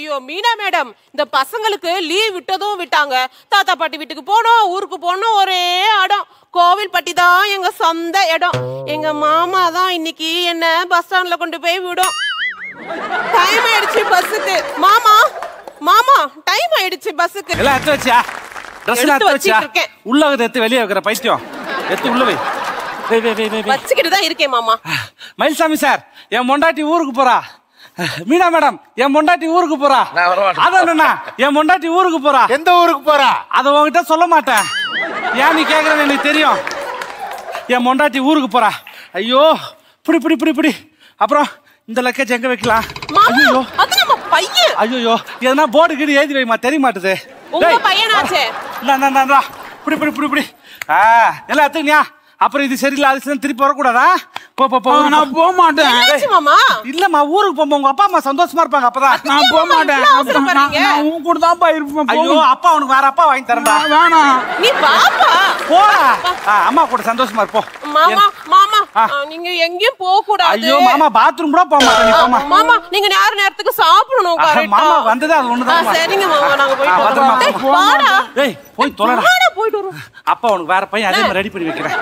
ஐயோ மீனா மேடம் இந்த பசங்களுக்கு லீவ் விட்டதும் விட்டாங்க தாத்தா பாட்டி வீட்டுக்கு போனோம் ஊருக்கு போனோம் ஒரே இடம் கோவில்பட்டி தான் எங்க சொந்த இடம் எங்க மாமா தான் இன்னைக்கு என்ன பஸ் ஸ்டாண்ட்ல கொண்டு போய் விடும் டைம் ஆயிடுச்சு பஸ்ஸுக்கு மாமா மாமா டைம் ஆயிடுச்சு பஸ்ஸுக்கு எல்லாம் எடுத்து வச்சியா ட்ரெஸ் எல்லாம் எடுத்து எடுத்து வச்சியா வச்சிட்டு இருக்கேன். உள்ள இருக்கிறத எடுத்து வெளியே வைக்கிற பைத்தியம் எடுத்து உள்ள வை வை வை வை வை வை வச்சுக்கிட்டு தான் இருக்கேன் மாமா மயில்சாமி சார் என் பொண்டாட்டி ஊருக்கு போறா மீனா மேடம் என் பொண்டாட்டி ஊருக்கு போறா நான் வரமாட்டேன். அதான் அண்ணா, என் பொண்டாட்டி ஊருக்கு போறா எந்த ஊருக்கு போறா அதை உன்கிட்ட சொல்ல மாட்டேன் ஏன் நீ கேக்குறேன்னு எனக்கு தெரியும் என் பொண்டாட்டி ஊருக்கு போறா ஐயோ பிடி பிடி பிடி பிடி அப்புறம் இந்த லக்கேஜ் எங்க வைக்கலாம் மாமா ஐயோ அது நம்ம பையன் ஐயோ எதனா போர்டு கீடு எழுதி வைமா தெரிய மாட்டுது உங்க டேய், பையனாச்சே இந்தா, இந்தா, இந்தா, இந்தா. இப்படி இப்படி இப்படி இப்படி ஆ எல்லாம் எடுத்துக்கியா அப்புறம் இது சரியில்லை அது சரி திருப்பி வரக்கூடாதா போ போ போ ஊருக்கு நான் போ. போக மாட்டேன் என்னாச்சு மாமா இல்லம்மா ஊருக்கு போகும்போது உங்க அப்பா அம்மா சந்தோஷமா இருப்பாங்க அப்பதான் நான் போக மாட்டேன் இவ்வளவு அவசரப்படுறீங்க? நான் நான் உன் கூட தான்ப்பா இருப்பேன் ஐயோ போக அப்பா உனக்கு வேற அப்பா வாங்கி தரேன்டா வேணாம் நீ பாப்பா போடா ஆ, அம்மா கூட சந்தோஷமா இருப்போம் மாமா மாமா ஆ. ஆ, நீங்க எங்கேயும் போக கூடாது ஐயோ மாமா பாத்ரூம் கூட போக மாட்டேன் நீ போமா மாமா நீங்க நேர நேரத்துக்கு சாப்பிடணும் ஆ, correct ஆ. மாமா வந்ததே அது ஆ, ஒண்ணுதான் சரிங்க மாமா நாங்க ஆ, போயிட்டு பத்திரமா வரோம் போ. டேய், வாடா ஏய் போய் தொலைடா வாடா போயிட்டு வரோம் அப்பா உனக்கு வேற பையன் அதே மாதிரி ரெடி பண்ணி வைக்கிறேன்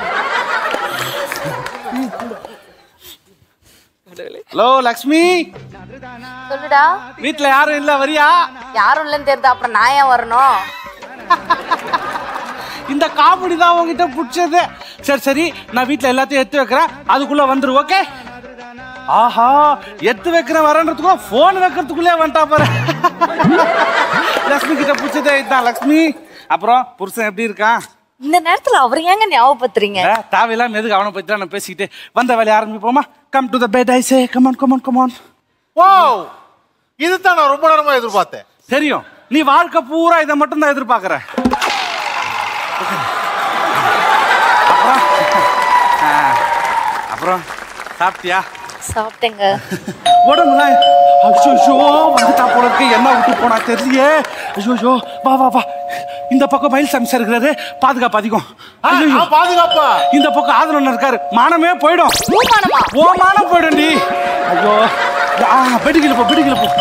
ஹலோ லக்ஷ்மி சொல்லுடா வீட்ல யாரும் இல்ல வரியா யாரும் இல்லைன்னு தெரியுது அப்புறம் நான் ஏன் வரணும் இந்த காமெடி தான் உங்ககிட்ட பிடிச்சது சரி சரி நான் வீட்ல எல்லாத்தையும் எடுத்து வைக்கிறேன் அதுக்குள்ள வந்துரு ஓகே ஆஹா எடுத்து வைக்கிறேன் வரன்றதுக்குள்ள போன் வைக்கிறதுக்குள்ளே வந்துட்டா பாரு லக்ஷ்மி கிட்ட பிடிச்சதே இதுதான் லக்ஷ்மி அப்புறம் புருஷன் எப்படி இருக்கான் இந்த நேரத்துல அவர் ஏங்க ஞாபகப்படுத்துறீங்க ஏ, தேவையில்லாம எதுக்கு அவனை பத்தி நான் பேசிக்கிட்டு வந்த வேலையை ஆரம்பிப்போமா come to the bed I say come on come on come on oh இதுதான் நான் ரொம்ப நேரமா எதிர்பார்த்தேன் தெரியும் நீ வாழ்க்கை பூரா இதை மட்டும் தான் எதிர்பார்க்கற அப்புறம் ஆ, அப்புறம் சாப்பிட்டியா சாப்பிட்டேங்க உடம்புலாம் ஐயோ வந்துட்டா போல இருக்கு என்ன விட்டு போனா தெரியலையே ஐயோ வா வா வா இந்த பக்கம் மயில் சாமி சார் இருக்கிறாரு பாதுகாப்பு அதிகம் ஆ, ஐயோ நான் பாதுகாப்பா இந்த பக்கம் ஆதரவு இருக்காரு மானமே போயிடும் பூமானமா ஓ மானம் போயிடும்டி ஐயோ ஆ பெடிக்கல போ பெடிக்கல போ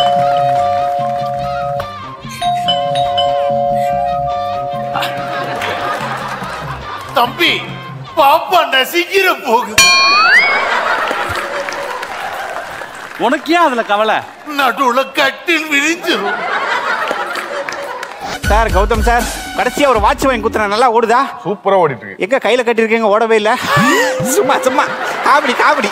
தம்பி பாப்பா நசிக்கிற போகுது உனக்கு ஏன் அதுல கவலை நடுவுல கட்டில் விரிஞ்சிரும் சார் கௌதம் சார் கடைசியா ஒரு வாட்ச் வாங்கி குத்துறேன் நல்லா ஓடுதா சூப்பரா ஓடிட்டு இருக்கு எங்க கையில கட்டியிருக்கீங்க ஓடவே இல்ல சும்மா சும்மா காமெடி காமெடி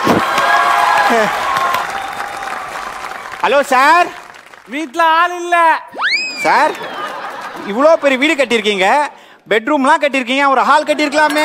ஹலோ சார் வீட்ல ஆள் இல்ல சார் இவ்வளோ பெரிய வீடு கட்டியிருக்கீங்க பெட்ரூம்லாம் கட்டியிருக்கீங்க ஒரு ஹால் கட்டியிருக்கலாமே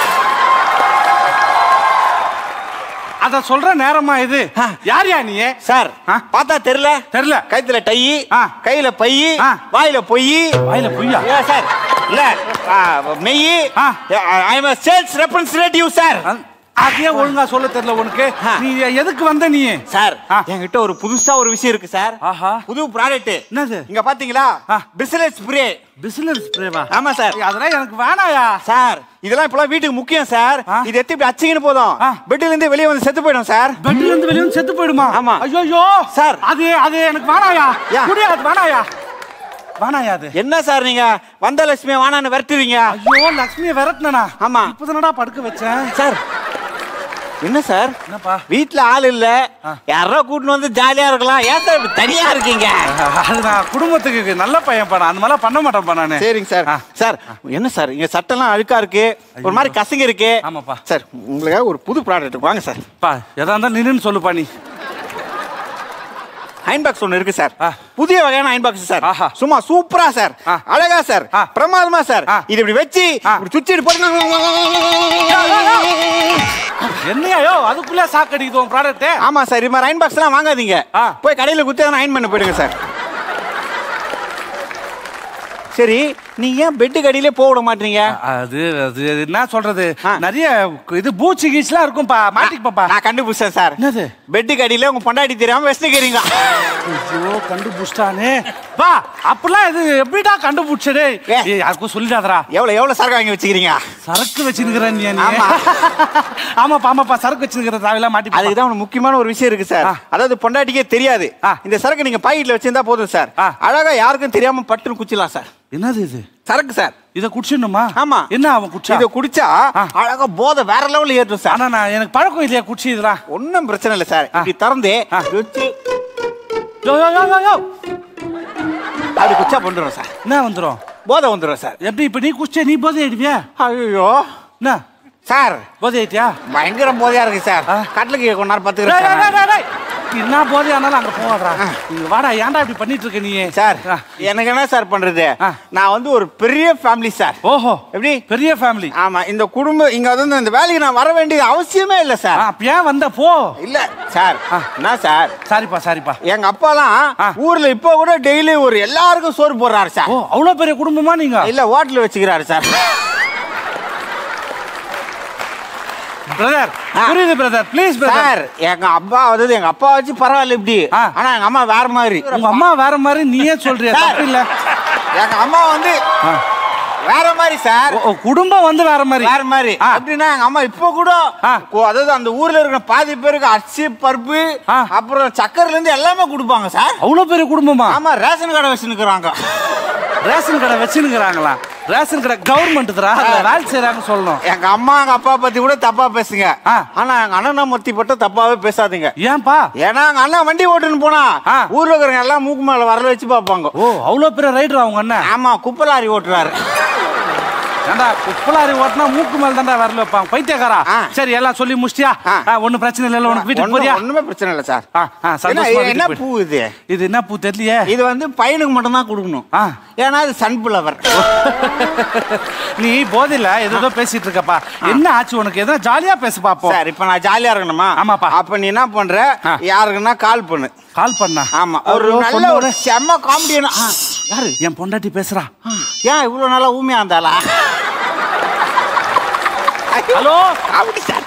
அத சொல்ற நேரமா இது யார் யா நீ சார் ஆ? பார்த்தா தெரியல தெரியல. கைத்துல டை ஆ. கையில பை ஆ. வாயில பொய் வாயில பொய்யா ஏ, சார் இல்ல ஆ, மெய் ஆ. I am sales representative sir அதே ஒழுங்கா சொல்ல தெரியல உனக்கு ஆ. நீ எதுக்கு வந்த நீ சார் ஆ. என்கிட்ட ஒரு புதுசா ஒரு விஷயம் இருக்கு சார் ஆஹா. புது ப்ராடக்ட் என்னது? இங்க பாத்தீங்களா ஆ. பிசினஸ் ஸ்ப்ரே பிசினஸ் ஸ்ப்ரேவா ஆமா சார் அதெல்லாம் எனக்கு வேணாயா சார் இதெல்லாம் இப்பலாம் வீட்டுக்கு முக்கியம் சார் ஆ. இது எத்தி இப்படி அச்சிங்கன்னு போதும் ஆ. பெட்ல இருந்து வெளியே வந்து செத்து போயிடும் சார் பெட்ல இருந்து வெளிய வந்து செத்து போயிடுமா ஆமா. ஐயோ சார். அது அது எனக்கு வேணாயா யா. குடியா அது வேணாயா வேணாயா அது என்ன சார் நீங்க வந்த லட்சுமி வானான்னு விரட்டுறீங்க ஐயோ லக்ஷ்மியை விரட்டினா ஆமா. இப்பதானடா படுக்க வச்சேன் சார் என்ன சார் என்னப்பா வீட்ல ஆள் இல்ல யாரோ கூட்டின்னு வந்து ஜாலியா இருக்கலாம் ஏன் சார் இப்படி தனியா இருக்கீங்க அது நான் குடும்பத்துக்கு நல்ல பையன் பண்ண அந்த மாதிரிலாம் பண்ண மாட்டேன்ப்பா நானு சரிங்க சார் ஆ. சார் என்ன சார் இங்க சட்டெல்லாம் அழுக்கா இருக்கு ஒரு மாதிரி கசங்க இருக்கு ஆமாப்பா. சார் உங்களுக்காக ஒரு புது ப்ராடக்ட் வாங்க சார் பா எதா இருந்தாலும் நின்னுன்னு சொல்லுப்பா நீ அயன் பாக்ஸ் ஒன்று இருக்கு சார் ஆ. புதிய வகையான அயன் பாக்ஸ் சார் ஆஹா. சும்மா சூப்பரா சார் ஆ. அழகா சார் ஆ. பிரமாதமா சார் ஆ. இது இப்படி வச்சு ஆ. இப்படி சுத்தி போட்டு என்னையா யோ அதுக்குள்ளே சாக்கடிக்குது உன் ப்ராடக்ட் ஆமா சார் இது மாதிரி அயன் பாக்ஸ் எல்லாம் வாங்காதீங்க ஆ. போய் கடையில குத்தி அயன் பண்ண போயிடுங்க சார் சரி நீங்க ஏன் பெட்டு கடியிலே போக விட மாட்டீங்க அது அது என்ன சொல்றது ஆ. நிறைய இது பூச்சி கீச்சுலாம் இருக்கும்பா மாட்டிக்கப்பா நான் கண்டுபிடிச்சேன் சார் என்னது பெட்டு கடியில உங்க பொண்டாட்டி தெரியாம வெஸ்ட்டுக்கிறீங்க ஐயோ கண்டுபிடிச்சிட்டானே பா அப்படிலாம் இது எப்படிடா கண்டுபிடிச்சடே ஏ. ஏய் யாருக்கும் சொல்லிடாதடா எவ்வளவு எவ்வளவு சரக்கு வாங்கி வச்சுக்கிறீங்க சரக்கு வச்சிருக்கிறேன் நீ ஆமா. ஆமாப்பா ஆமாப்பா சரக்கு வச்சிருக்கிற தேவையில்லாம் மாட்டி அதுக்கு தான் ஒரு முக்கியமான ஒரு விஷயம் இருக்கு சார் ஆ. அதாவது பொண்டாட்டிக்கே தெரியாது ஆ. இந்த சரக்கு நீங்க பாக்கெட்ல வச்சிருந்தா போதும் சார் ஆ. அழகா யாருக்கும் தெரியாம பட்டுன்னு குச்சிடலாம் சார் என்னது இது சரக்கு சார் இத குடிச்சிடணுமா ஆமா. என்ன அவன் குடிச்சா இத குடிச்சா ஆ. அழகா போதை வேற லெவல்ல ஏற்றும் சார் ஆனா நான் எனக்கு பழக்கம் இல்லையா குடிச்சு இதெல்லாம் ஒன்றும் பிரச்சனை இல்லை சார் இப்படி திறந்து ஆ. வச்சு யோ, யோ, யோ, யோ, யோ. அப்படி குச்சா பண்ணுறோம் சார் என்ன வந்துரும் போதை வந்துடும் சார் எப்படி இப்ப நீ குடிச்சே நீ போதை ஆயிடுவியா ஐயோ என்ன சார் போதை ஆயிட்டியா பயங்கர போதையா இருக்கு சார் ஆ. கட்டிலுக்கு கொஞ்ச நேரம் பத்து டேய், டேய், சார் டேய், டேய். என்ன போதை ஆனாலும் அங்க போவாடா நீங்க வாடா ஏன்டா இப்படி பண்ணிட்டு இருக்க நீ சார் ஆ. எனக்கு என்ன சார் பண்றது ஆ. நான் வந்து ஒரு பெரிய ஃபேமிலி சார் ஓஹோ எப்படி பெரிய ஃபேமிலி ஆமா இந்த குடும்பம் இங்க வந்து இந்த வேலைக்கு நான் வர வேண்டியது அவசியமே இல்லை சார் அப்ப ஏன் வந்த போ இல்ல சார் ஆ. என்ன சார் சாரிப்பா சாரிப்பா எங்க அப்பாலாம் ஆ. ஊர்ல இப்போ கூட டெய்லி ஒரு எல்லாருக்கும் சோறு போடுறாரு சார் ஓ அவ்வளவு பெரிய குடும்பமா நீங்க இல்ல ஹோட்டல் வச்சுக்கிறாரு சார் பிரதர் ஆ. புரியுது பிரதர் ப்ளீஸ் பிரதர் சார் எங்க அப்பா அதாவது எங்க அப்பா வச்சு பரவாயில்ல இப்படி ஆ. ஆனா எங்க அம்மா வேற மாதிரி உங்க அம்மா வேற மாதிரி நீயே சொல்றியா சார். தப்பு இல்ல எங்க அம்மா வந்து ஆ. வேற மாதிரி சார் ஓ, ஓ, குடும்பம் வந்து வேற மாதிரி வேற மாதிரி ஆ. அப்படின்னா எங்க அம்மா இப்போ கூட ஆ. கொ- அதாவது அந்த ஊர்ல இருக்கிற பாதி பேருக்கு அரிசி பருப்பு ஆ. அப்புறம் சக்கரைல இருந்து எல்லாமே கொடுப்பாங்க சார் அவ்வளவு பெரிய குடும்பமா ஆமா ரேஷன் கடை வச்சுருக்கிறாங்க ரேஷன் கடை வச்சுனுங்கிறாங்களா ரேஷன் கடை கவர்மெண்ட் தரா அதுல வேலை செய்யறாங்க சொல்லணும் எங்க அம்மா எங்க அப்பா பத்தி கூட தப்பா பேசுங்க ஆ. ஆனா எங்க அண்ணனை பத்தி மட்டும் தப்பாவே பேசாதீங்க ஏன்பா ஏன்னா எங்க அண்ணன் வண்டி ஓட்டுன்னு போனா ஆ. ஊர்ல இருக்கிறவங்க எல்லாம் மூக்கு மேல வரல வச்சு பார்ப்பாங்க ஓ அவ்வளவு பெரிய ரைடர் அவங்க அண்ணன் ஆமா குப்பை லாரி ஓட்டுறாரு ஏண்டா குப்பலாரி ஓட்டினா மூக்கு மேல தான்டா வரல வைப்பாங்க பைத்தியக்காரா ஆ. சரி எல்லாம் சொல்லி முடிச்சியா ஆ. ஒன்னும் பிரச்சனை இல்ல உனக்கு வீட்டுக்கு ஒண்ணும் போறியா ஒண்ணுமே பிரச்சனை இல்லை சார் ஆ, ஆ, என்ன, சந்தோஷமா இது என்ன வீட்டுக்கு பூ போய். இது இது என்ன பூ தெரியலையே இது வந்து பையனுக்கு மட்டும் தான் கொடுக்கணும் ஆ. ஏன்னா அது சன்ஃபிளவர் நீ போதையில ஏதோ பேசிட்டு இருக்கப்பா என்ன ஆச்சு உனக்கு ஏதோ ஜாலியா பேசு பாப்போம் சார் இப்ப நான் ஜாலியா இருக்கணுமா ஆமாப்பா. அப்ப நீ என்ன பண்ற ஆ. யாருக்குன்னா கால் பண்ணு கால் பண்ணா ஆமா ஒரு ஐயோ, நல்ல பொண்ணோட- ஒரு செம்ம காமெடியான யாரு என் பொண்டாட்டி பேசுறா ஏன் இவ்வளவு நாளா ஊமையா இருந்தாளா ஹலோ அப்படி சார்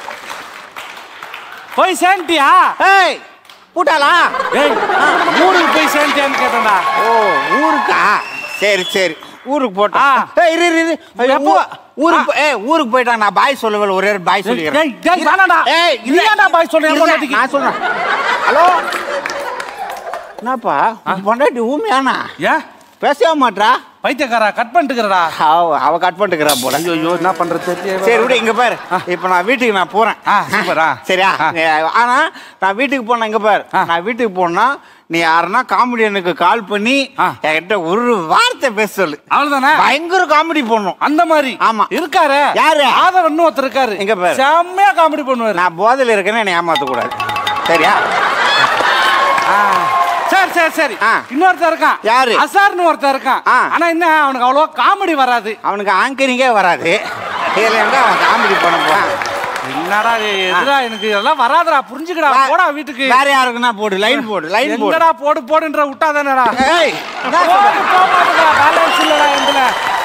போய் சேர்ந்துட்டியா ஏய் கூட்டாளா ஏய் ஊருக்கு போய் சேர்ந்துட்டியான்னு கேட்டேன்டா ஓ ஊருக்கா சரி சரி ஊருக்கு ஆ. போட்டோம் ஏய் இரு இரு, இரு ஐயோ, எப்போ? ஊ- ஊருக்கு போ- ஏய் ஊருக்கு போயிட்டாங்க நான் பாய் சொல்லவே ஒரே ஒரு பாய் டேய், சொல்லிக்கிறேன் டேய், வேணாம்டா. ஏய் நீ ஏன்டா bye சொல்ற? என் இருடா, பொண்டாட்டிக்கு. நான் சொல்றேன் ஹலோ என்னப்பா உன் பொண்டாட்டி ஊமையானா ஏன் பேசவே மாட்றா பைத்தியக்காரா கட் பண்ணிட்டுக்கிறடா அவ அவ கட் பண்ணிட்டுக்கிறா போல ஐயோ என்ன பண்றது தெரியல சரி விடு இங்க பாரு இப்ப நான் வீட்டுக்கு நான் போறேன் ஆ, சூப்பர், ஆ. சரியா ஆ. நீ- ஆனா நான் வீட்டுக்கு போனேன் இங்க பாரு ஆ. நான் வீட்டுக்கு போனா நீ யாருன்னா காமெடியனுக்கு கால் பண்ணி ஆ. என்கிட்ட ஒரு வார்த்தை பேச சொல்லு அவ்வளவுதானே பயங்கர காமெடி பண்ணும் அந்த மாதிரி ஆமா. இருக்காரு யாரு? ஆதவன் ஒருத்தர் இருக்காரு எங்க பாரு. செம்மையா காமெடி பண்ணுவாரு நான் போதையில இருக்கேன்னு என்னை ஏமாத்த கூடாது சரியா ஆ. சரி சரி சரி ஆ. இன்னொருத்தர் இருக்கான் யாரு? அசார்னு ஒருத்தர் இருக்கான் ஆ. ஆனா என்ன அவனுக்கு அவ்வளவா காமெடி வராது அவனுக்கு ஆங்கரிங்கே வராது இதுல எங்க அவன் காமெடி பண்ண போறான் என்னடா இது, எதுடா எனக்கு இதெல்லாம் வராதுடா புரிஞ்சுக்கடா போடா வீட்டுக்கு வேற யாருக்குன்னா போடு லைன் போடு லைன் போடு எங்கடா போடு போடுன்ற விட்டாதானடா ஏய் என்ன போடு, சொல்ற? போக மாட்டேங்குதா, balance இல்லடா எந்துல.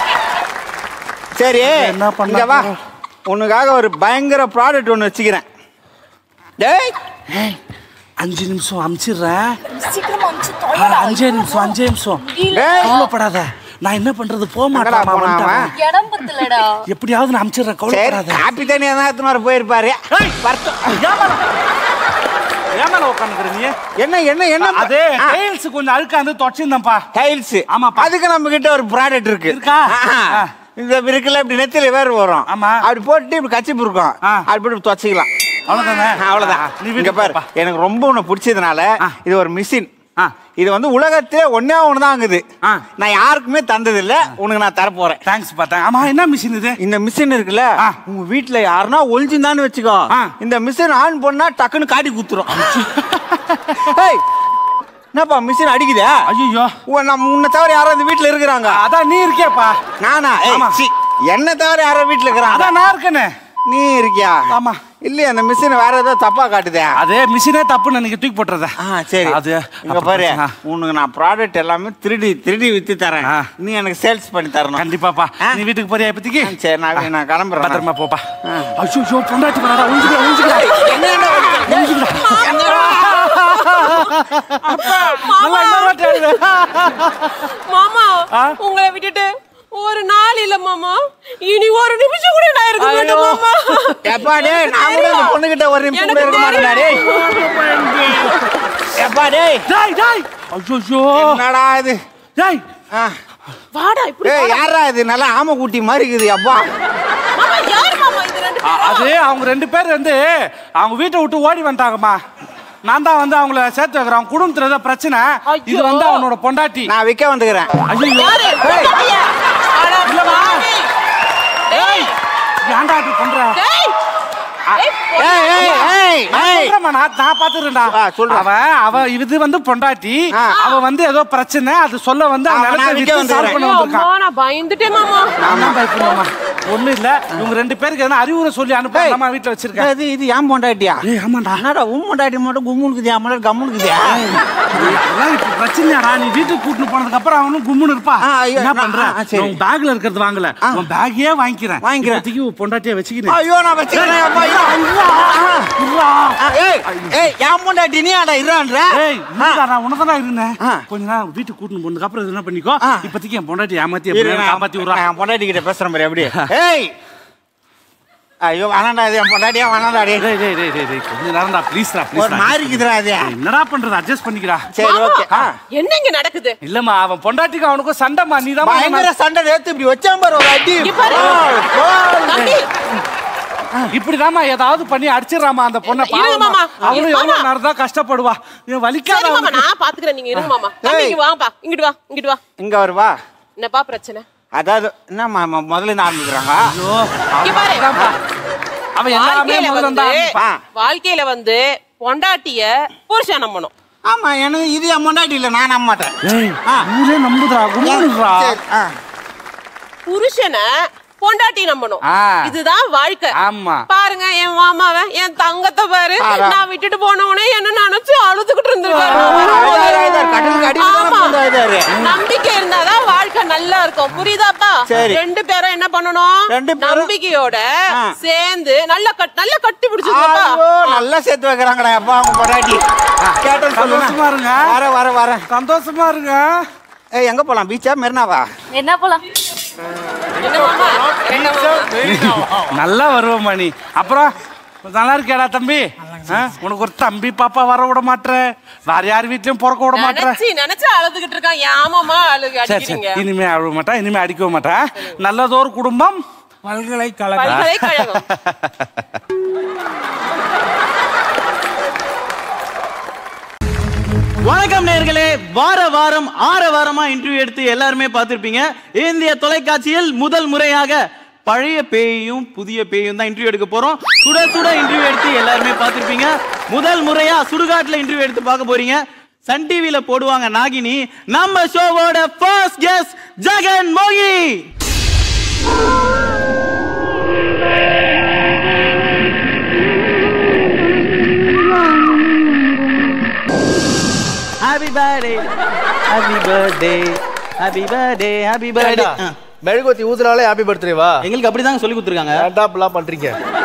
சரி என்ன பண்ண இங்க வா போறோம்? உனக்காக ஒரு பயங்கர ப்ராடக்ட் ஒன்று வச்சுக்கிறேன் டேய் ஏய், அஞ்சு நிமிஷம் அமிச்சிடுறேன் சீக்கிரமா அமுச்சு ஆ, தொலைடா. அஞ்சே நிமிஷம் அஞ்சே நிமிஷம் டேய் கவலைப்படாத நான் என்ன பண்றது போக எங்கடா மாட்டேன் போனான் அவன்? இடம் பத்தலடா எப்படியாவது நான் அமிச்சிடுறேன் சரி கவலைப்படாத காப்பி தண்ணி எதனா எடுத்துன்னு வர போயிருப்பாரு ஏய், ஏமால ஏமால உட்காந்துக்கிற நீ என்ன என்ன என்ன அது டைல்ஸ் கொஞ்சம் அழுக்கா வந்து தொடச்சிருந்தேன்ப்பா டைல்ஸ் ஆமாப்பா. அதுக்கு நம்ம கிட்ட ஒரு ப்ராடக்ட் இருக்கு இருக்கா? ஆ. ஆ. இந்த இருக்குல்ல இப்படி நெத்தில வேறு வரும் ஆமா. அப்படி போட்டு இப்படி கச்சிப்பு இருக்கும் ஆ. அப்படி போட்டு துவச்சிக்கலாம் அவ்வளவுதானே அவ்வளவுதான் நீ இங்க வீட்டுக்கு பாரு போப்பா. எனக்கு ரொம்ப உன்னை பிடிச்சதுனால ஆ. இது ஒரு மிஷின் ஆ. இது வந்து உலகத்திலே ஒன்னே ஒன்று தான் இருக்குது ஆ. நான் யாருக்குமே தந்தது இல்ல உனக்கு நான் தரப்போறேன் தேங்க்ஸ் பார்த்தேன் ஆமா என்ன மிஷின் இது இந்த மிஷின் இருக்குல்ல ஆ. உங்க வீட்ல யாருன்னா ஒளிஞ்சுந்தான்னு வச்சுக்கோ ஆ. இந்த மிஷின் ஆன் பண்ணா டக்குன்னு காட்டி குத்துரும் ஏய், என்னப்பா மிஷின் அடிக்குதா ஐயோ உ- நம்ம உன்னை தவிர யாரோ இந்த வீட்ல இருக்கிறாங்க அதான் நீ இருக்கியாப்பா நானா ஏய், ஆமா. சீ, என்ன தவிர யாரோ வீட்ல இருக்கிறாங்க அதான் நான் இருக்கேனே நீ இருக்கியா ஆமா இல்லையே அந்த மிஷின் வேற ஏதோ தப்பா காட்டுதே அதே மிஷினே தப்புன்னு எனக்கு தூக்கி போட்டுறத ஆ சரி அது இங்க அப்ப பாரு பிரச்சனை. உனக்கு நான் ப்ராடக்ட் எல்லாமே திருடி திருடி வித்து தரேன் ஆ. நீ எனக்கு சேல்ஸ் பண்ணி தரணும் கண்டிப்பாப்பா ஆ? நீ வீட்டுக்கு போறியா இப்போதைக்கு ஆ, சரி நான் நான் கிளம்புறேன் பத்திரமா போப்பா ஐயோ ஐயோ பொண்டாட்டி வரடா ஒழிஞ்சுக்கடா ஒழிஞ்சுக்கடா நல்லா இன்னொரு வாட்டி ஆடுவே. மாமா ஆ? உங்களை விட்டுட்டு ஒரு நாள் இல்ல மாமா இனி ஒரு நிமிஷம் கூட நான் இருக்க ஐயோ. மாட்டேன் மாமா எப்பா டேய் நான் கூட இந்த பொண்ணுகிட்ட ஒரு நிமிஷம் கூட இருக்க மாட்டேன்டா டேய் எப்பா டேய் டேய் டேய் ஐயோ ஐயோ என்னடா இது டேய் ஆ. வாடா இப்படி ஏய் யாரா இது நல்லா ஆமை குட்டி மாதிரி இருக்குது அப்பா மாமா யார் மாமா இது ரெண்டு அ- அது அவங்க ரெண்டு பேர் வந்து அவங்க வீட்டை விட்டு ஓடி வந்துட்டாங்கம்மா நான் தான் வந்து அவங்கள சேர்த்து வைக்கிறேன் அவங்க குடும்பத்துல ஏதோ பிரச்சனை இது ஐயோ. வந்து அவனோட பொண்டாட்டி நான் விற்க வந்துக்கிறேன் ஐயோ யாரு பொண்டாட்டியா? அட பாவி. டேய் ஏன்டா அப்படி பண்ற டேய் ஏய், ஏய் ஏய் ஏய் நான் ஏய் சொல்றேன்மா, நான் நான் பாத்துக்கிறேன்டா ஆ, சொல்றா. அவ அவ இது வந்து பொண்டாட்டி ஆ. அவ வந்து ஏதோ பிரச்சனை அது சொல்ல வந்து ஆ, அந்த நான் நிலத்தை விக்க வித்து சால்வ் பண்ண ஐயோ, வந்திருக்கான் அம்மா, நான் பயந்துட்டேன் மாமா நான் தான் பயப்படுவேம்மா. ஒண்ணும் இல்ல இவங்க ரெண்டு பேருக்கு எதனா அறிவுரை சொல்லி அனுப்ப ஏய். நம்ம வீட்டுல வச்சிருக்கேன் இது இது ஏன் பொண்டாட்டியா ஏய் ஆமாண்டா என்னடா உன் பொண்டாட்டி மட்டும் கும்முனுக்குதியா மட்டும் கம்முனுக்குதியா அதெல்லாம் இப்ப பிரச்சனையாடா நீ வீட்டுக்கு கூட்டிட்டு போனதுக்கு அப்புறம் அவனும் கும்முன்னு இருப்பா ஆ, ஐயோ, என்ன நான்- பண்ற ஆ, சரி. உன் பேக்ல இருக்கிறது வாங்கல உன் பேக்கே வாங்கிக்கிறேன் வாங்கிக்கிறேன். இப்போதைக்கு உன் பொண்டாட்டியை வச்சுக்கிறேன் ஐயோ நான் வச்சுக்கிறேன் அப்பா ஐயோ ஆ, ஏய் ஏய் ஏன் பொண்டாட்டி நீ ஆடா இருன்ற ஏய் இல்லடா, நான் உனதானே இருந்தேன் ஆ. கொஞ்ச நேரம் வீட்டுக்கு கூட்டிட்டு போனதுக்கு அப்புறம் என்ன பண்ணிக்கோ ஆ. இப்போதைக்கு என் பொண்டாட்டி ஏமாத்தி எப்படியாவது காப்பாத்தி விடுறா நான் பொண்டாட்டி கிட்ட பேசுறேன் பாரு எப்படி ஏய் ஐயோ வேணாண்டா இது என் பொண்டாட்டியா வேணாண்டா டேய் டேய் டேய் டேய் டேய் டேய் கொஞ்ச நேரம்டா ப்ளீஸ்டா ஒரு ப்ளீஸ் மாதிரி இருக்குதுடா அது என்னடா பண்றது அட்ஜஸ்ட் பண்ணிக்கிறா சரி ஓகே ஆ என்ன இங்க நடக்குது இல்லம்மா அவன் பொண்டாட்டிக்கு அவனுக்கும் சண்டைமா நீ தான் பயங்கர சண்டை நேத்து இப்படி வச்சான் பாரு ஒரு அடி இங்க பாரு. போல், போல். தம்பி இப்படிதாம்மா ஏதாவது பண்ணி அடிச்சிடறாமா அந்த பொண்ணை இருங்க பாவமா. மாமா. அவளும் இருங்க எவ்வளவு மாமா. நேரம் தான் கஷ்டப்படுவா இவன் வலிக்காத சரி மாமா அவனுக்கு. நான் பாத்துக்கிறேன் நீங்க இருங்க மாமா தம்பி ஏய். இங்க வாப்பா இங்கிட்டு வா இங்கிட்டு வா இங்க வருவா என்னப்பா பிரச்சனை அதாவது என்னம்மா ம- முதல்ல இருந்து ஆரம்பிக்கிறாங்க ஐயோ, இங்க பாரு அதான்ப்பா. அவன் எல்லாமே வாழ்க்கையில முதல்ல வந்து இருந்தா வாழ்க்கையில வந்து பொண்டாட்டிய புருஷன் நம்பணும் ஆமா எனக்கு இது என் பொண்டாட்டி இல்ல நான் நம்ப மாட்டேன் ஏய் ஆ. ஊரே நம்புதுடா கும்பிடுறா சரி, ஆ. புருஷனை பொண்டாட்டி நம்பணும் ஆ. இதுதான் வாழ்க்கை ஆமா பாருங்க என் மாமாவ என் தங்கத்தை பாரு ஆடா. நான் விட்டுட்டு போன உடனே என்ன நினைச்சு அழுதுகிட்டு இருந்திருக்காரு அழுதாரு, அழுதாரு, கடலுக்கு அடியில தானே ஆமா. பூந்து அழுதாரு. நம்பிக்கை இருந்தாதான் வாழ்க்கை நல்லா இருக்கும் புரியுதாப்பா சரி. ரெண்டு பேரும் என்ன பண்ணணும் ரெண்டு பேரும் நம்பிக்கையோட ஆ. சேர்ந்து நல்லா கட் நல்லா கட்டி பிடிச்சிருக்கப்பா ஐயோ, நல்லா சேர்த்து வைக்கிறாங்கடா அப்பா அவங்க பொண்டாட்டி கேட்டேன்னு சந்தோஷமா சொல்லுங்க இருங்க வர வர வரேன் சந்தோஷமா இருங்க ஏய் எங்க போலாம் பீச்சா மெரினாவா என்ன போலாம் என்ன மாமா என்ன மாமா நல்லா வருவமா நீ அப்புறம் நல்லா இருக்கியாடா தம்பி ஆ, உனக்கு ஒரு தம்பி பாப்பா வர விட மாட்ற வேற யார் வீட்லயும் பிறக்க விட மாட்ற நினைச்சு நினைச்சு அழுதுகிட்டு இருக்கான் ஏமாமா அழுகு சரி சரி அடிக்கிறீங்க இனிமே அழுவ மாட்டேன் இனிமே அடிக்கவும் மாட்டேன் நல்லதோர் குடும்பம் பல்கலைக்கழகம் பல்கலைக்கழகம் வணக்கம் நேர்களே வார வாரம் ஆற வாரமா இன்டர்வியூ எடுத்து எல்லாருமே பார்த்திருப்பீங்க இந்திய தொலைக்காட்சியில் முதல் முறையாக பழைய பேயும் புதிய பேயும் தான் இன்டர்வியூ எடுக்க போறோம் சுட சுட இன்டர்வியூ எடுத்து எல்லாருமே பார்த்திருப்பீங்க முதல் முறையா சுடுகாட்டுல இன்டர்வியூ எடுத்து பார்க்க போறீங்க சன் டிவில போடுவாங்க நாகினி நம்ம ஷோவோட first guest Jagan Mohi happy birthday happy birthday happy birthday happy birthday மெழுகுவத்தி ஊதுனாலே ஹாப்பி பர்த்டேவா எங்களுக்கு அப்படிதாங்க சொல்லி கொடுத்துருக்காங்க ஏன்டா இப்படிலாம் பண்றீங்க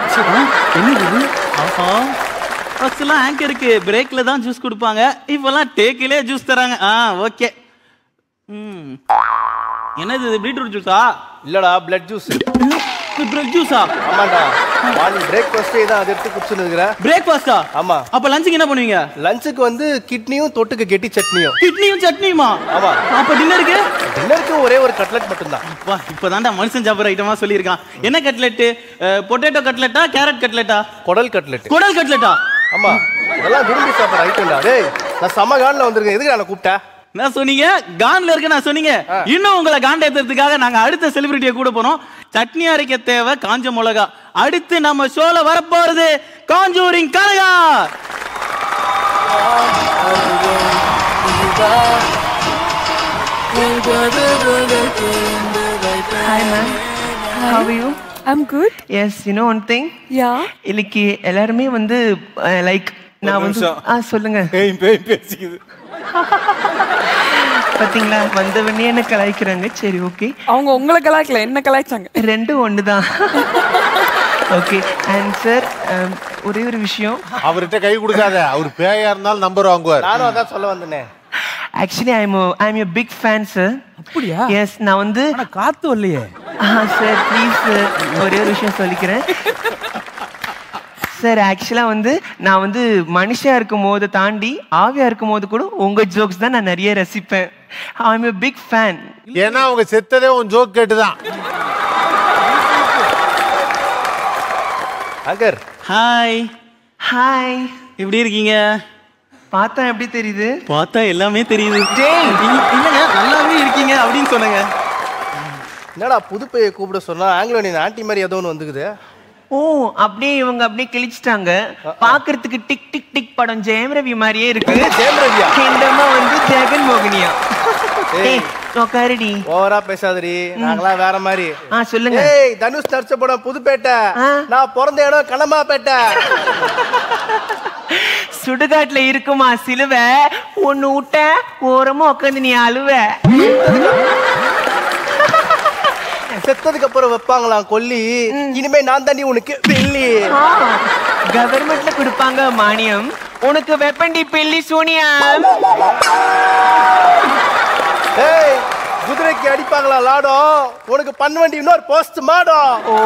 ஃபர்ஸ்ட்லாம் ஆங்கருக்கு பிரேக்ல தான் ஜூஸ் கொடுப்பாங்க இப்போல்லாம் டேக்கிலே ஜூஸ் தராங்க ஆ ஓகே ம் என்னது இது பீட்ரூட் ஜூஸா இல்லடா பிளட் ஜூஸ் பிரெட் ஜூஸா ஆமாண்டா மார்னிங் பிரேக்ஃபாஸ்டே தான் அதை எடுத்து குடிச்சுன்னு இருக்கிறேன் பிரேக்ஃபாஸ்டா ஆமா அப்ப லஞ்சுக்கு என்ன பண்ணுவீங்க லஞ்சுக்கு வந்து கிட்னியும் தொட்டுக்கு கெட்டி சட்னியும் கிட்னியும் சட்னியுமா ஆமா. அப்ப டின்னருக்கு டின்னருக்கு ஒரே ஒரு கட்லெட் மட்டும்தான் அப்பா இப்பதான்டா மனுஷன் சாப்பிட்ற ஐட்டமா சொல்லியிருக்கான் என்ன கட்லெட்டு பொட்டேட்டோ கட்லெட்டா கேரட் கட்லெட்டா குடல் கட்லெட் குடல் கட்லெட்டா ஆமா இதெல்லாம் விரும்பி சாப்பிட்ற ஐட்டம்டா டேய் நான் செம்ம கான்ல வந்திருக்கேன் எதுக்கு நான் கூப்பிட்டேன் என்ன சொன்னீங்க கான்ல இருக்க நான் சொன்னீங்க இன்னும் உங்களை காண்ட ஏத்துறதுக்காக நாங்க அடுத்த செலிபிரிட்டியை கூட போனோம் சட்னி அரைக்க தேவை காஞ்ச மிளகா அடுத்து நம்ம ஷோல வரப்போறது காஞ்சூரிங் கலையா Hi, ma'am. How are you? I'm good yes you know one thing yeah இன்னைக்கு எல்லாருமே வந்து லைக் நான் வந்து நிமிஷம். ஆ சொல்லுங்க பேய் பேய் பேசிக்குது பாத்தீங்களா வந்தவனே என்ன கலாய்க்கிறாங்க சரி ஓகே அவங்க உங்களை கலாய்க்கல என்ன கலாய்ச்சாங்க ரெண்டும் ஒன்று தான் ஓகே அண்ட் சார் ஒரே ஒரு விஷயம் அவர்கிட்ட கை கொடுக்காத அவர் பேயா இருந்தாலும் நம்பர் வாங்குவார் நானும் அதான் சொல்ல வந்தேனே actually I am I am a big fan sir அப்படியா எஸ் நான் வந்து ஆனா காத்து வரலையே சார் ப்ளீஸ் சார் ஒரே ஒரு விஷயம் சொல்லிக்கிறேன் சார் ஆக்சுவலாக வந்து நான் வந்து மனுஷா இருக்கும் போது தாண்டி ஆவியா இருக்கும் போது கூட உங்க ஜோக்ஸ் தான் நான் நிறைய ரசிப்பேன் I am a big fan ஏன்னா அவங்க செத்ததே உன் ஜோக் கேட்டுதான் அங்கர் ஹாய் ஹாய் எப்படி இருக்கீங்க பார்த்தா எப்படி தெரியுது பார்த்தா எல்லாமே தெரியுது டேய். இல்ல- இல்லைங்க நல்லாவே இருக்கீங்க அப்படின்னு சொன்னேங்க என்னடா புது பைய கூப்பிட சொன்னா ஆங்கிலோ நீ ஆண்டி மாதிரி ஏதோ ஒன்று வந்துக்குது ஓ அப்படியே இவங்க அப்படியே கிழிச்சிட்டாங்க பாக்குறதுக்கு டிக் டிக் டிக் படம் ஜெயம் ரவி மாதிரியே இருக்கு ஜெயம் ரவியா? இந்தம்மா வந்து ஜெகன் மோகினியா ஏய் உக்காருடி ஓவரா பேசாதடி நாங்களாம் வேற மாதிரி ஆ சொல்லுங்க ஏய் தனுஷ் நடிச்ச படம் புதுப்பேட்டை ஆ. நான் பிறந்த இடம் கனமாப்பேட்டை சுடுகாட்டுல இருக்குமா சிலுவை ஒண்ணு விட்ட ஓரமா உட்காந்து நீ அழுவ செத்ததுக்கு அப்புறம் வைப்பாங்களாம் கொல்லி இனிமே நான் தாண்டி உனக்கு வெள்ளி கவர்மெண்ட்ல கொடுப்பாங்க மானியம் உனக்கு வெப்பண்டி பில்லி சூனியம் ஏய் குதிரைக்கு அடிப்பாங்களா லாடம் உனக்கு பண்ண வேண்டிய இன்னொரு போஸ்ட் மாடம் ஓ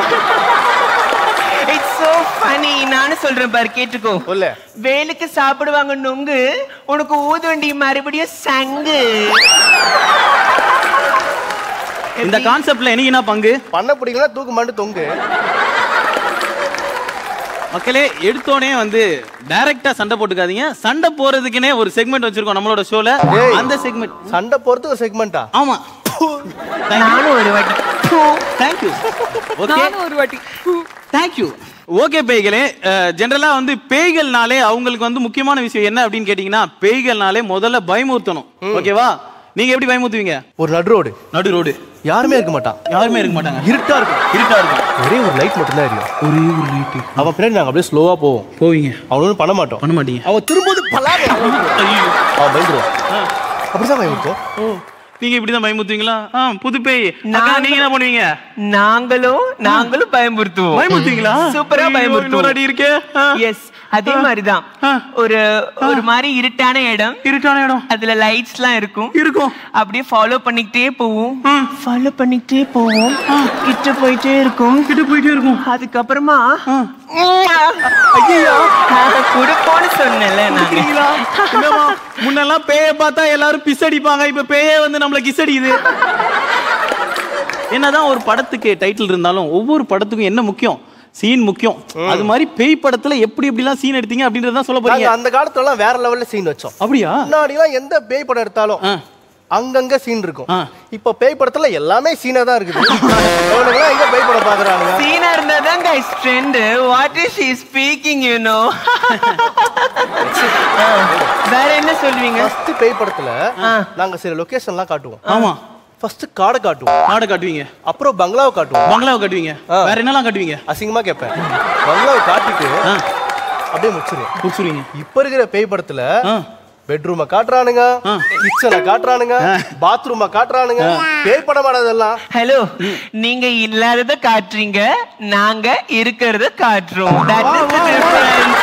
இட்ஸ் சோ ஃபனி நானும் சொல்றேன் பாரு கேட்டுக்கோ சொல்லு வேலுக்கு சாப்பிடுவாங்க நொங்கு உனக்கு ஊதுவண்டி மறுபடியும் சங்கு இந்த கான்செப்ட்ல எனக்கு என்ன பங்கு பண்ண பிடிக்கலாம் தூக்கு மாட்டு தொங்கு மக்களே எடுத்தோடனே வந்து டைரக்டா சண்டை போட்டுக்காதீங்க சண்டை போறதுக்குனே ஒரு செக்மெண்ட் வச்சிருக்கோம் நம்மளோட ஷோல ஏய். அந்த செக்மெண்ட் சண்டை போறது ஒரு செக்மெண்டா ஆமா நானும் ஒரு வாட்டி தேங்க்யூ ஓகே நானும் ஒரு வாட்டி தேங்க்யூ ஓகே பேய்களே ஜென்ரலா வந்து பேய்கள்னாலே அவங்களுக்கு வந்து முக்கியமான விஷயம் என்ன அப்படின்னு கேட்டீங்கன்னா பேய்கள்னாலே முதல்ல பயமுறுத்தணும் ஓகேவா நீங்க எப்படி பயமுறுத்துவீங்க ஒரு நடு ரோடு நடு ரோடு யாருமே இருக்க மாட்டான் யாருமே இருக்க மாட்டாங்க இருட்டா இருக்கும் இருட்டா இருக்கும் ஒரே ஒரு லைட் மட்டும் தான் எரியும் ஒரே ஒரு லைட் அவன் பின்னாடி நாங்க அப்படியே ஸ்லோவா போவோம் போவீங்க அவன் ஒன்றும் பண்ண மாட்டோம் பண்ண மாட்டீங்க அவன் திரும்ப பலாக ஐயோ அவன் பயந்துருவான் அப்படிதான் பயமுறுத்தோம் நீங்க இப்படிதான் பயமுறுத்துவீங்களா ஆ புது பேய் அக்கா நீங்க என்ன பண்ணுவீங்க நாங்களும் நாங்களும் பயமுறுத்துவோம் பயமுறுத்துவீங்களா சூப்பரா ஐயோ, இன்னொரு பயமுறுத்துவோம் அடி இருக்கே ஆ. எஸ் அதே மாதிரிதான் ஆ. ஒரு ஒரு மாதிரி இருட்டான இடம் இருட்டான இடம் அதுல லைட்ஸ்லாம் இருக்கும் இருக்கும் அப்படியே ஃபாலோ பண்ணிக்கிட்டே போவோம் ஃபாலோ பண்ணிக்கிட்டே போவோம் கிட்ட போயிட்டே இருக்கும் கிட்ட போயிட்டே இருக்கும் அதுக்கப்புறமா ஐயோ குடுப்போன்னு சொன்னேன்ல நாங்க பாத்தீங்களா? என்னம்மா, முன்னெல்லாம் பேய பார்த்தா எல்லாரும் பிஸ் அடிப்பாங்க இப்ப பேயே வந்து நம்மள கிஸ் அடிக்குது என்னதான் ஒரு படத்துக்கு டைட்டில் இருந்தாலும் ஒவ்வொரு படத்துக்கும் என்ன முக்கியம் சீன் முக்கியம் அது மாதிரி பேய் படத்துல எப்படி எப்படிலாம் சீன் எடுத்தீங்க அப்படின்றத சொல்ல நாங்க போறீங்க அந்த காலத்துல எல்லாம் வேற லெவல்ல சீன் வச்சோம் அப்படியா முன்னாடி எல்லாம் எந்த பேய் படம் எடுத்தாலும் ஆ. அங்கங்க சீன் இருக்கும் ஆ. இப்ப பேய் படத்துல எல்லாமே சீனா தான் இருக்குது அவனுங்களாம் எங்க பேய் படம் பாக்குறானுங்க சீனா இருந்தாதான் guys trend what is she speaking you know வேற என்ன சொல்வீங்க ஃபர்ஸ்ட் பேய் படத்துல நாங்க சில லொகேஷன்லாம் காட்டுவோம் ஆமா ஃபர்ஸ்ட் காடை காட்டுவோம் நாடை காட்டுவீங்க அப்புறம் பங்களாவை காட்டுவோம் பங்களாவை காட்டுவீங்க ஆ. வேற என்னலாம் காட்டுவீங்க அசிங்கமா கேட்பேன் பங்களாவை காட்டிட்டு ஆ. அப்படியே முடிச்சிருவேன் புடிச்சுருவீங்க இப்ப இருக்கிற பேய் படத்துல ஆ. பெட்ரூமை காட்டுறானுங்க ஆ. கிச்சனை காட்டுறானுங்க பாத்ரூமை காட்டுறானுங்க பேய் படம் அதெல்லாம் ஹலோ நீங்க இல்லாதத காட்டுறீங்க நாங்க இருக்கிறத காட்டுறோம் That is the difference.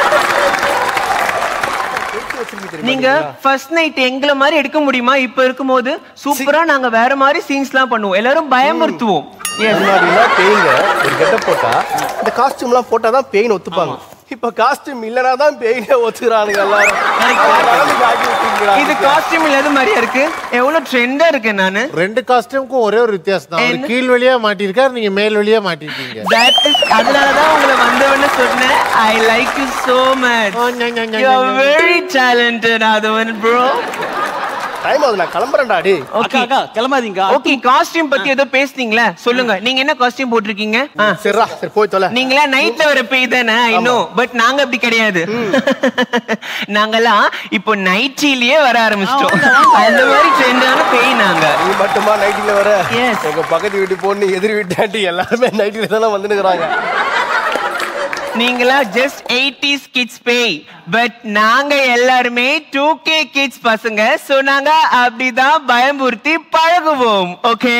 நீங்க ஃபர்ஸ்ட் நைட் எங்களை மாதிரி எடுக்க முடியுமா இப்ப இருக்கும்போது சூப்பரா நாங்க வேற மாதிரி சீன்ஸ்லாம் பண்ணுவோம் எல்லாரும் பயமுறுத்துவோம் Yes. முன்னாடிலாம் பேய்ங்க ஒரு கெட்டப் போட்டா இந்த காஸ்டியூம்லாம் போட்டா தான் பேய்னு ஒத்துப்பாங்க இப்ப காஸ்டியூம் இல்லனா தான் பேய்னே ஒத்துக்கிறானுங்க எல்லாரும் அவன் நிலைமைக்கு ஆக்கி விட்டுருக்கிறாங்க. இது காஸ்டியூம் இல்லாத மாதிரியா இருக்கு எவ்வளவு ட்ரெண்டா இருக்கேன் நானு ரெண்டு காஸ்டியூமுக்கும் ஒரே ஒரு வித்தியாசம் தான் அவர் என்ன? கீழ் வழியா மாட்டிருக்காரு நீங்க மேல் வழியா மாட்டிருக்கீங்க That is அதனாலதான் உங்களை வந்தவன்னு சொன்னேன் I like you so much Oh, ஞா, ஞா, ஞா, you are ஞா. very talented அதவன் bro டைம் ஆகுது நான் கிளம்புறேன்டா டே அக்கா ஓகே அக்கா கிளம்பாதீங்க ஓகே காஸ்டியூம் பத்தி ஏதோ பேசுனீங்களே சொல்லுங்க நீங்க என்ன காஸ்டியூம் போட்டிருக்கீங்க ஆ. சரிடா சரி போய் தொலை நீங்களா நைட்ல வர பேய் தானே இன்னும் பட் நாங்க அப்படி கிடையாது நாங்கெல்லாம் இப்போ நைட்டிலேயே வர ஆரம்பிச்சிட்டோம் அந்த மாதிரி ட்ரெண்டான பேய் நாங்க நீ மட்டுமா நைட்டில வர Yes. எங்க பக்கத்து வீட்டு பொண்ணு எதிர் வீட்டு ஆண்டி எல்லாருமே நைட்டில தானே வந்துனுக்குறாங்க நீங்களா ஜஸ்ட் எயிட்டிஸ் கிட்ஸ் பேய் பட் நாங்க எல்லாருமே டூ கே கிட்ஸ் பசங்க சோ நாங்க அப்படிதான் பயமுறுத்தி பழகுவோம் ஓகே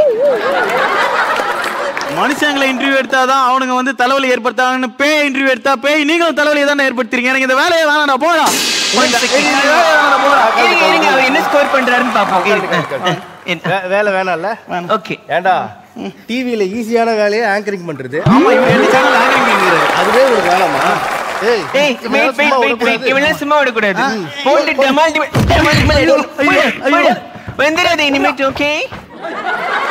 மனுஷங்களை இன்டர்வியூ எடுத்தாதான் அவனுங்க வந்து தலைவலி ஏற்படுத்தாங்கன்னு பேய் இன்டர்வியூ எடுத்தா பேய் நீங்களும் தலைவலியை தானே ஏற்படுத்துறீங்க எனக்கு இந்த வேலையை வேணாம்டா போடா இருங்க இருங்க அவர் என்ன ஸ்கோர் பண்றாருன்னு பாப்போம் வே- வேலை வேணாம்ல ஓகே ஏண்டா டிவில ஈஸியான வேலையை ஆங்கரிங் பண்றது ஆமா இவன் ரெண்டு சேனல் ஆங்கிங்கிறாரு அதுவே உங்களுக்கு வேணாமா ஏய் ஏய் வெயிட் வெயிட் வெயிட் வெயிட் இவள சும்மா விட கூடாது போட்டு டமால் டமால் டமால் வந்துடாத இனிமேட்டு ஓகே